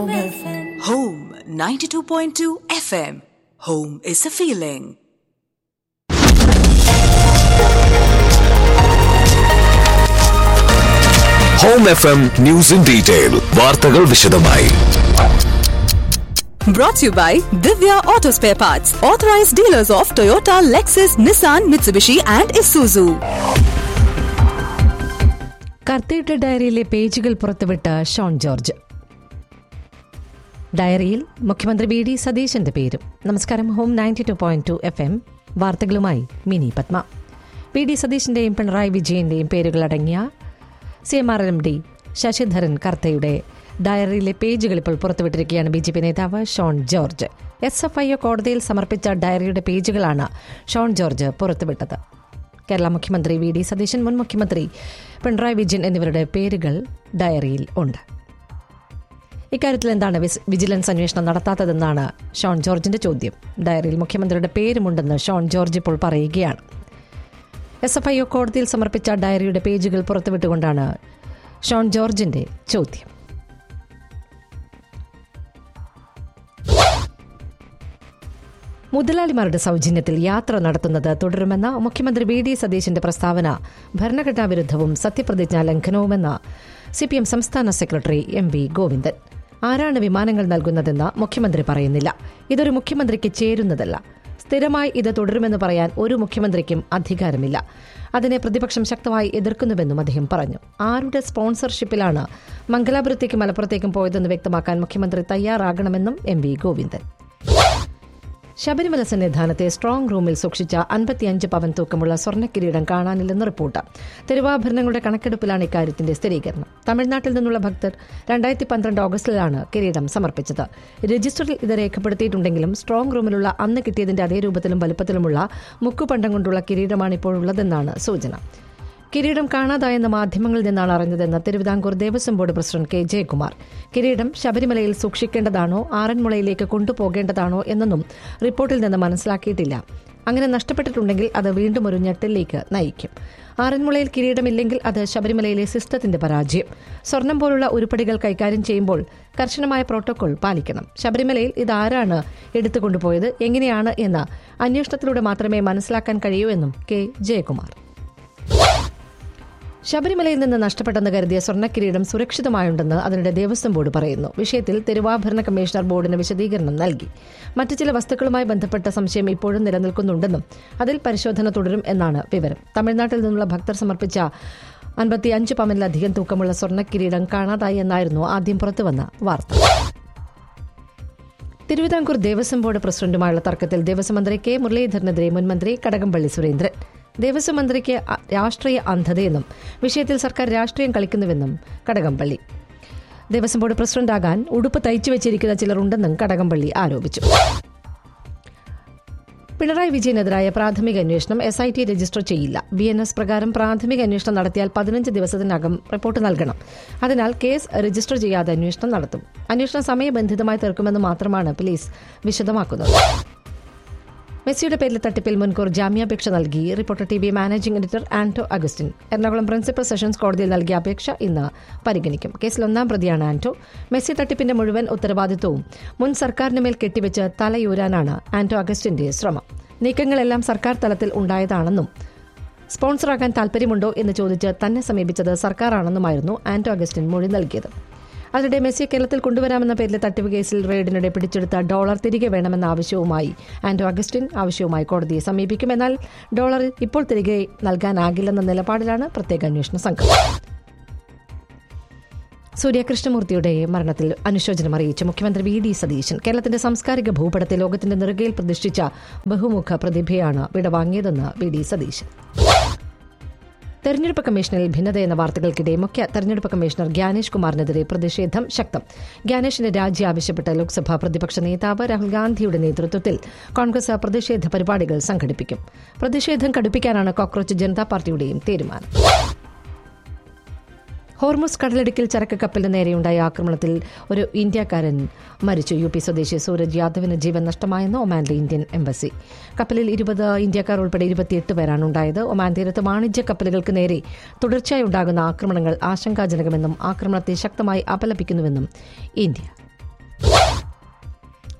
Home 92.2 FM. Home is a feeling. Home F M news in detail വാർത്തകൾ വിശദമായി Brought to you by Divya Auto Spare Parts, authorized dealers of Toyota, Lexus, Nissan, Mitsubishi, and Isuzu. കർത്തയുടെ ഡയറിയിലെ പേജുകൾ പുറത്തുവിട്ട Sean George ഡയറിയിൽ മുഖ്യമന്ത്രി V D സതീശന്റെ പേരും നമസ്കാരം home ninety two point two F M വാർത്തകളുമായി മിനി പത്മ വി ഡി സതീശന്റെയും പിണറായി വിജയന്റെയും പേരുകൾ അടങ്ങിയ C M R M D Sasidharan കർത്തയുടെ ഡയറിയിലെ പേജുകൾ ഇപ്പോൾ പുറത്തുവിട്ടിരിക്കുകയാണ് ബി ജെ പി നേതാവ് Shone George S F I O കോടതിയിൽ സമർപ്പിച്ച ഡയറിയുടെ പേജുകളാണ് ഷോൺ ജോർജ് പുറത്തുവിട്ടത് കേരള മുഖ്യമന്ത്രി വി ഡി സതീശൻ മുൻ മുഖ്യമന്ത്രി പിണറായി വിജയൻ എന്നിവരുടെ പേരുകൾ ഡയറിയിൽ ഉണ്ട് ഇക്കാര്യത്തിൽ എന്താണ് വിസ്- വിജിലൻസ് അന്വേഷണം നടത്താത്തതെന്നാണ് ഷോൺ ജോർജിന്റെ ചോദ്യം ഡയറിയിൽ മുഖ്യമന്ത്രിയുടെ പേരുമുണ്ടെന്ന് ഷോൺ ജോർജ് ഇപ്പോൾ പറയുകയാണ് എസ് എഫ് ഐ ഒ കോടതിയിൽ സമർപ്പിച്ച ഡയറിയുടെ പേജുകൾ പുറത്തുവിട്ടുകൊണ്ടാണ് ഷോൺ ജോർജിന്റെ ചോദ്യം മുതലാളിമാരുടെ സൗജന്യത്തിൽ യാത്ര നടത്തുന്നത് തുടരുമെന്ന മുഖ്യമന്ത്രി വി ഡി സതീശന്റെ പ്രസ്താവന ഭരണഘടനാ വിരുദ്ധവും സത്യപ്രതിജ്ഞാ ലംഘനവുമെന്ന് സി പി എം സംസ്ഥാന സെക്രട്ടറി എം വി ഗോവിന്ദൻ ആരാണ് വിമാനങ്ങൾ നൽകുന്നതെന്ന് മുഖ്യമന്ത്രി പറയുന്നില്ല ഇതൊരു മുഖ്യമന്ത്രിക്ക് ചേരുന്നതല്ല സ്ഥിരമായി ഇത് തുടരുമെന്ന് പറയാൻ ഒരു മുഖ്യമന്ത്രിക്കും അധികാരമില്ല അതിനെ പ്രതിപക്ഷം ശക്തമായി എതിർക്കുന്നുവെന്നും അദ്ദേഹം പറഞ്ഞു ആരുടെ സ്പോൺസർഷിപ്പിലാണ് മംഗലാപുരത്തേക്കും മലപ്പുറത്തേക്കും പോയതെന്ന് വ്യക്തമാക്കാൻ മുഖ്യമന്ത്രി തയ്യാറാകണമെന്നും എം വി ഗോവിന്ദൻ ശബരിമല സന്നിധാനത്തെ സ്ട്രോങ് റൂമിൽ സൂക്ഷിച്ച അൻപത്തിയഞ്ച് പവൻ തൂക്കമുള്ള സ്വർണ്ണക്കിരീടം കാണാനില്ലെന്ന് റിപ്പോർട്ട് തിരുവാഭരണങ്ങളുടെ കണക്കെടുപ്പിലാണ് ഇക്കാര്യത്തിന്റെ സ്ഥിരീകരണം തമിഴ്നാട്ടിൽ നിന്നുള്ള ഭക്തർ രണ്ടായിരത്തി പന്ത്രണ്ട് ഓഗസ്റ്റിലാണ് കിരീടം സമർപ്പിച്ചത് രജിസ്റ്ററിൽ ഇത് രേഖപ്പെടുത്തിയിട്ടുണ്ടെങ്കിലും സ്ട്രോങ് റൂമിലുള്ള അന്ന് കിട്ടിയതിന്റെ അതേ രൂപത്തിലും വലുപ്പത്തിലുമുള്ള മുക്കുപണ്ടം കൊണ്ടുള്ള കിരീടമാണ് ഇപ്പോഴുള്ളതെന്നാണ് സൂചന കിരീടം കാണാതായെന്ന മാധ്യമങ്ങളിൽ നിന്നാണ് അറിഞ്ഞതെന്ന് Thiruvithamkoor Devaswom board president K Jayakumar കിരീടം ശബരിമലയിൽ സൂക്ഷിക്കേണ്ടതാണോ ആറന്മുളയിലേക്ക് കൊണ്ടുപോകേണ്ടതാണോ എന്നൊന്നും റിപ്പോർട്ടിൽ നിന്ന് മനസ്സിലാക്കിയിട്ടില്ല അങ്ങനെ നഷ്ടപ്പെട്ടിട്ടുണ്ടെങ്കിൽ അത് വീണ്ടും ഒരു ഞെട്ടലിലേക്ക് നയിക്കും ആറന്മുളയിൽ കിരീടമില്ലെങ്കിൽ അത് ശബരിമലയിലെ സിസ്റ്റത്തിന്റെ പരാജയം സ്വർണം പോലുള്ള ഉരുപ്പടികൾ കൈകാര്യം ചെയ്യുമ്പോൾ കർശനമായ പ്രോട്ടോകോൾ പാലിക്കണം ശബരിമലയിൽ ഇതാരാണ് എടുത്തുകൊണ്ടുപോയത് എങ്ങനെയാണ് എന്ന് അന്വേഷണത്തിലൂടെ മാത്രമേ മനസ്സിലാക്കാൻ കഴിയൂ എന്നും കെ ജയകുമാർ ശബരിമലയിൽ നിന്ന് നഷ്ടപ്പെട്ടെന്ന് കരുതിയ സ്വർണ്ണക്കിരീടം സുരക്ഷിതമായുണ്ടെന്ന് അതിനിടെ ദേവസ്വം ബോർഡ് പറയുന്നു വിഷയത്തിൽ തിരുവാഭരണ കമ്മീഷണർ ബോർഡിന് വിശദീകരണം നൽകി മറ്റു ചില വസ്തുക്കളുമായി ബന്ധപ്പെട്ട സംശയം ഇപ്പോഴും നിലനിൽക്കുന്നുണ്ടെന്നും അതിൽ പരിശോധന തുടരും എന്നാണ് വിവരം തമിഴ്നാട്ടിൽ നിന്നുള്ള ഭക്തർ സമർപ്പിച്ച അൻപത്തിയഞ്ച് പവനിലധികം തൂക്കമുള്ള സ്വർണ്ണക്കിരീടം കാണാതായി എന്നായിരുന്നു ആദ്യം പുറത്തുവന്ന വാർത്ത തിരുവിതാംകൂർ ദേവസ്വം ബോർഡ് പ്രസിഡന്റുമായുള്ള തർക്കത്തിൽ ദേവസ്വം മന്ത്രി കെ മുരളീധരനെതിരെ മുൻമന്ത്രി കടകംപള്ളി സുരേന്ദ്രൻ ദേവസ്വം മന്ത്രിക്ക് അ- രാഷ്ട്രീയ അന്ധതയെന്നും വിഷയത്തിൽ സർക്കാർ രാഷ്ട്രീയം കളിക്കുന്നുവെന്നും കടകംപള്ളി ദേവസ്വം ബോർഡ് പ്രസിഡന്റാകാൻ ഉടുപ്പ് തയ്ച്ചു വെച്ചിരിക്കുന്ന ചിലരുണ്ടെന്നും കടകംപള്ളി ആരോപിച്ചു പിണറായി വിജയനെതിരായ പ്രാഥമിക അന്വേഷണം എസ് ഐ ടി രജിസ്റ്റർ ചെയ്യില്ല ബി എൻ എസ് പ്രകാരം പ്രാഥമിക അന്വേഷണം നടത്തിയാൽ പതിനഞ്ച് ദിവസത്തിനകം റിപ്പോർട്ട് നൽകണം അതിനാൽ കേസ് രജിസ്റ്റർ ചെയ്യാതെ അന്വേഷണം നടത്തും അന്വേഷണം സമയബന്ധിതമായി തീർക്കുമെന്ന് മാത്രമാണ് പോലീസ് വിശദമാക്കുന്നത് മെസ്സിയുടെ പേരിൽ തട്ടിപ്പിൽ മുൻകൂർ ജാമ്യാപേക്ഷ നൽകി reporter T V managing editor Anto Augustine Ernakulam principal sessions കോടതിയിൽ നൽകിയ അപേക്ഷ ഇന്ന് പരിഗണിക്കും കേസിൽ ഒന്നാം പ്രതിയാണ് ആന്റോ മെസ്സി തട്ടിപ്പിന്റെ മുഴുവൻ ഉത്തരവാദിത്വവും മുൻ സർക്കാരിന് മേൽ കെട്ടിവെച്ച് തലയൂരാനാണ് ആന്റോ അഗസ്റ്റിന്റെ ശ്രമം നീക്കങ്ങളെല്ലാം സർക്കാർ തലത്തിൽ ഉണ്ടായതാണെന്നും സ്പോൺസറാകാൻ താൽപ്പര്യമുണ്ടോ എന്ന് ചോദിച്ച് തന്നെ സമീപിച്ചത് സർക്കാരാണെന്നുമായിരുന്നു ആന്റോ അഗസ്റ്റിൻ മൊഴി നൽകിയത് അതിനിടെ മെസ്സിയെ കേരളത്തിൽ കൊണ്ടുവരാമെന്ന പേരിലെ തട്ടിപ്പ് കേസിൽ റെയ്ഡിനിടെ പിടിച്ചെടുത്ത ഡോളർ തിരികെ വേണമെന്ന ആവശ്യവുമായി ആന്റോ അഗസ്റ്റിൻ ആവശ്യവുമായി കോടതിയെ സമീപിക്കും എന്നാൽ ഡോളർ ഇപ്പോൾ തിരികെ നൽകാനാകില്ലെന്ന നിലപാടിലാണ് പ്രത്യേക അന്വേഷണ സംഘം സൂര്യകൃഷ്ണമൂർത്തിയുടെ മരണത്തിൽ അനുശോചനം അറിയിച്ച മുഖ്യമന്ത്രി വി ഡി സതീശൻ കേരളത്തിന്റെ സാംസ്കാരിക ഭൂപടത്തെ ലോകത്തിന്റെ നെറുകയിൽ പ്രതിഷ്ഠിച്ച ബഹുമുഖ പ്രതിഭയാണ് വിടവാങ്ങിയതെന്ന് വി ഡി സതീശൻ തെരഞ്ഞെടുപ്പ് കമ്മീഷനിൽ ഭിന്നത എന്ന വാർത്തകൾക്കിടെ മുഖ്യ തെരഞ്ഞെടുപ്പ് കമ്മീഷണർ ഗ്യാനേഷ് കുമാറിനെതിരെ പ്രതിഷേധം ശക്തം ഗ്യാനേഷിന്റെ രാജി ആവശ്യപ്പെട്ട് ലോക്സഭാ പ്രതിപക്ഷ നേതാവ് രാഹുൽ ഗാന്ധിയുടെ നേതൃത്വത്തിൽ കോൺഗ്രസ് പ്രതിഷേധ പരിപാടികൾ സംഘടിപ്പിക്കും പ്രതിഷേധം കടുപ്പിക്കാനാണ് കോക്രോച്ച് ജനതാ പാർട്ടിയുടെയും തീരുമാനം ഹോർമുസ് കടലിടുക്കിൽ ചരക്ക് കപ്പലിന് നേരെയുണ്ടായ ആക്രമണത്തിൽ ഒരു ഇന്ത്യക്കാരൻ മരിച്ചു യു പി സ്വദേശി സൂരജ് യാദവിന് ജീവൻ നഷ്ടമായെന്ന് ഒമാനിലെ ഇന്ത്യൻ എംബസി കപ്പലിൽ ഇരുപത് ഇന്ത്യക്കാർ ഉൾപ്പെടെ ഇരുപത്തിയെട്ട് പേരാണ് ഉണ്ടായത് ഒമാൻ തീരത്ത് വാണിജ്യ കപ്പലുകൾക്ക് നേരെ തുടർച്ചയായി ഉണ്ടാകുന്ന ആക്രമണങ്ങൾ ആശങ്കാജനകമെന്നും ആക്രമണത്തെ ശക്തമായി അപലപിക്കുന്നുവെന്നും ഇന്ത്യ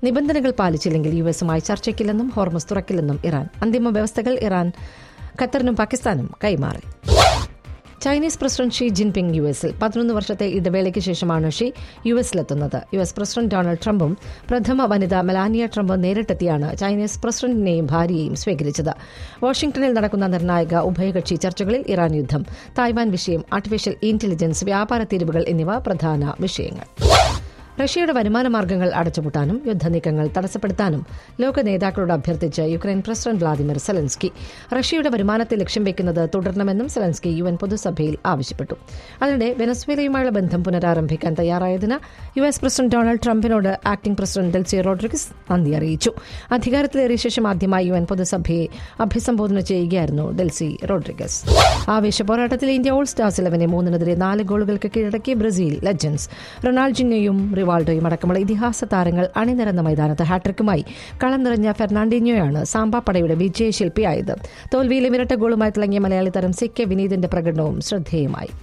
നിബന്ധനകൾ പാലിച്ചില്ലെങ്കിൽ യു എസുമായി ചർച്ചയ്ക്കില്ലെന്നും ഹോർമസ് തുറക്കില്ലെന്നും ഇറാൻ അന്തിമ വ്യവസ്ഥകൾ ഇറാൻ ഖത്തറിനും പാകിസ്ഥാനും കൈമാറി Chinese president Xi Jinping U എസിൽ പതിനൊന്ന് വർഷത്തെ ഇടവേളയ്ക്ക് ശേഷമാണ് ഷീ യു എസിലെത്തുന്നത് യു എസ് പ്രസിഡന്റ് ഡൊണാൾഡ് ട്രംപും പ്രഥമ വനിത മെലാനിയ ട്രംപും നേരിട്ടെത്തിയാണ് ചൈനീസ് പ്രസിഡന്റിനെയും ഭാര്യയെയും സ്വീകരിച്ചത് വാഷിംഗ്ടണിൽ നടക്കുന്ന നിർണായക ഉഭയകക്ഷി ചർച്ചകളിൽ ഇറാൻ യുദ്ധം തായ്വാൻ വിഷയം ആർട്ടിഫിഷ്യൽ ഇന്റലിജൻസ് വ്യാപാര തീരുവകൾ എന്നിവ പ്രധാന വിഷയങ്ങൾ റഷ്യയുടെ വരുമാന മാർഗ്ഗങ്ങൾ അടച്ചുപൂട്ടാനും യുദ്ധനീക്കങ്ങൾ തടസ്സപ്പെടുത്താനും ലോക നേതാക്കളോട് അഭ്യർത്ഥിച്ച് യുക്രൈൻ പ്രസിഡന്റ് വ്ളാദിമിർ സെലൻസ്കി റഷ്യയുടെ വരുമാനത്തെ ലക്ഷ്യം വെക്കുന്നത് തുടരണമെന്നും സെലൻസ്കി യു എൻ പൊതുസഭയിൽ ആവശ്യപ്പെട്ടു അതിനിടെ വെനസ്വേലയുമായുള്ള ബന്ധം പുനരാരംഭിക്കാൻ തയ്യാറായതിന് യു എസ് പ്രസിഡന്റ് ഡൊണാൾഡ് ട്രംപിനോട് ആക്ടിംഗ് പ്രസിഡന്റ് ഡെൽസി റോഡ്രിഗസ് നന്ദി അറിയിച്ചു അധികാരത്തിലേറിയ ശേഷം ആദ്യമായി യു എൻ പൊതുസഭയെ അഭിസംബോധന ചെയ്യുകയായിരുന്നു ഡെൽസി റോഡ്രിഗസ് ആവേശ പോരാട്ടത്തിൽ ഇന്ത്യ ഓൾ സ്റ്റാർസ് ഇലവനെ മൂന്നിനെതിരെ നാല് ഗോളുകൾക്ക് കീഴടക്കി ബ്രസീൽ ലെജൻസ് റൊണാൾഡിനോയും റിവാൾഡോയും അടക്കമുള്ള ഇതിഹാസ താരങ്ങൾ അണിനിരന്ന മൈതാനത്ത് ഹാട്രിക്കുമായി കളം നിറഞ്ഞ ഫെർണാണ്ടിനോയാണ് സാമ്പാ പടയുടെ വിജയശില്പിയായത് തോൽവിയിലെ ഇരട്ട ഗോളുമായി തിളങ്ങിയ മലയാളി താരം സി കെ വിനീതിന്റെ പ്രകടനവും ശ്രദ്ധേയമായി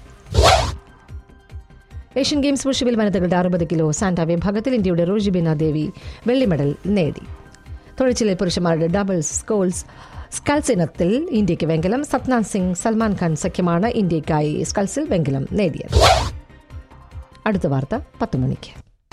ഏഷ്യൻ ഗെയിംസ് പുഷുവിൽ വനിതകളുടെ അറുപത് കിലോ സാന്റ വിഭാഗത്തിൽ ഇന്ത്യയുടെ റോജിബിന ദേവി വെള്ളി മെഡൽ നേടി തൊഴിച്ചിലിൽ പുരുഷന്മാരുടെ ഡബിൾസ് സ്കോൾസ് സ്കൾസ് ഇനത്തിൽ ഇന്ത്യയ്ക്ക് വെങ്കലം സത്നാൻ സിംഗ് സൽമാൻ ഖാൻ സഖ്യമാണ് ഇന്ത്യയ്ക്കായി സ്കൾസിൽ വെങ്കലം നേടിയത് അടുത്ത വാർത്ത പത്ത് മണിക്ക്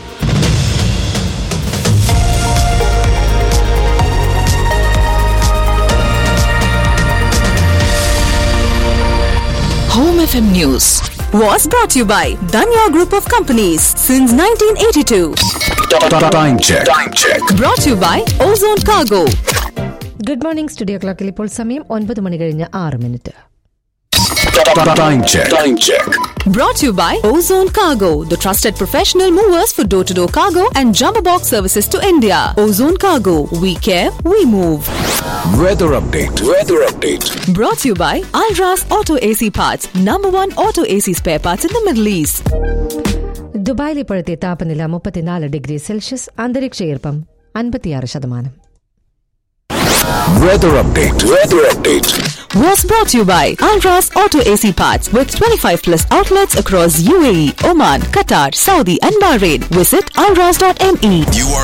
Home FM News was brought to you by Danya Group of Companies since 1982. Time check. Time check. Brought to you by Ozone Cargo. Good morning studio ക്ലോക്കിൽ ഇപ്പോൾ സമയം ഒൻപത് മണി കഴിഞ്ഞ് ആറ് minute Time check. Time check. Brought to you by Ozone Cargo, the trusted professional movers for door to door cargo and jumbo box services to India. Ozone Cargo, we care, we move. Weather update. Weather update. Brought to you by Alras Auto AC Parts, number one auto AC spare parts in the Middle East. ദുബായിൽ ഇപ്പോഴത്തെ താപനില മുപ്പത്തിനാല് degree Celsius അന്തരീക്ഷ ഈർപ്പം അൻപത്തിയാറ് ശതമാനം Weather update. Weather update. Was brought to you by Alras Auto AC Parts with 25 plus outlets across UAE, Oman, Qatar, Saudi, and Bahrain. Visit alras.me. You are